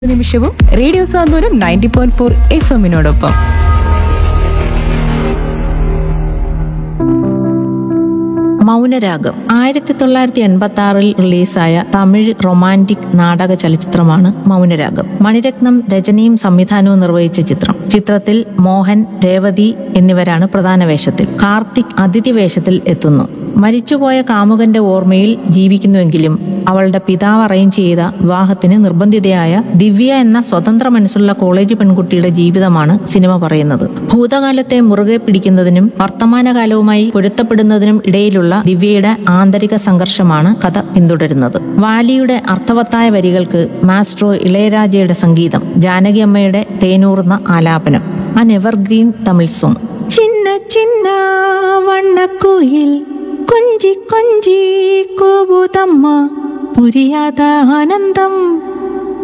നിമിഷവും radio Santhwanam ninety point four F എമ്മിനോടൊപ്പം മൗനരാഗം ആയിരത്തി തൊള്ളായിരത്തി എൺപത്തി ആറിൽ റിലീസായ തമിഴ് റൊമാൻറ്റിക് നാടക ചലച്ചിത്രമാണ് മൗനരാഗം മണിരത്നം രചനയും സംവിധാനവും നിർവഹിച്ച ചിത്രം ചിത്രത്തിൽ മോഹൻ രേവതി എന്നിവരാണ് പ്രധാന വേഷത്തിൽ കാർത്തിക് അതിഥി വേഷത്തിൽ എത്തുന്നു മരിച്ചുപോയ കാമുകന്റെ ഓർമ്മയിൽ ജീവിക്കുന്നുവെങ്കിലും അവളുടെ പിതാവ് അറേഞ്ച് ചെയ്ത വിവാഹത്തിന് നിർബന്ധിതയായ ദിവ്യ എന്ന സ്വതന്ത്ര മനസ്സുള്ള കോളേജ് പെൺകുട്ടിയുടെ ജീവിതമാണ് സിനിമ പറയുന്നത് ഭൂതകാലത്തെ മുറുകെ പിടിക്കുന്നതിനും വർത്തമാനകാലവുമായി പൊരുത്തപ്പെടുന്നതിനും ഇടയിലുള്ള ദിവ്യയുടെ ആന്തരിക സംഘർഷമാണ് കഥ പിന്തുടരുന്നത് വാലിയുടെ അർത്ഥവത്തായ വരികൾക്ക് മാസ്ട്രോ ഇളയരാജയുടെ സംഗീതം ജാനകി അമ്മയുടെ തേനൂർന്ന ആലാപനം അൻ എവർഗ്രീൻ തമിഴ് സോങ് ചിന്ന ചിന്ന വണ്ണക്കുയിൽ കൊഞ്ചി കൊഞ്ചി കൂവുതമ്മ പുരിയാത ആനന്ദം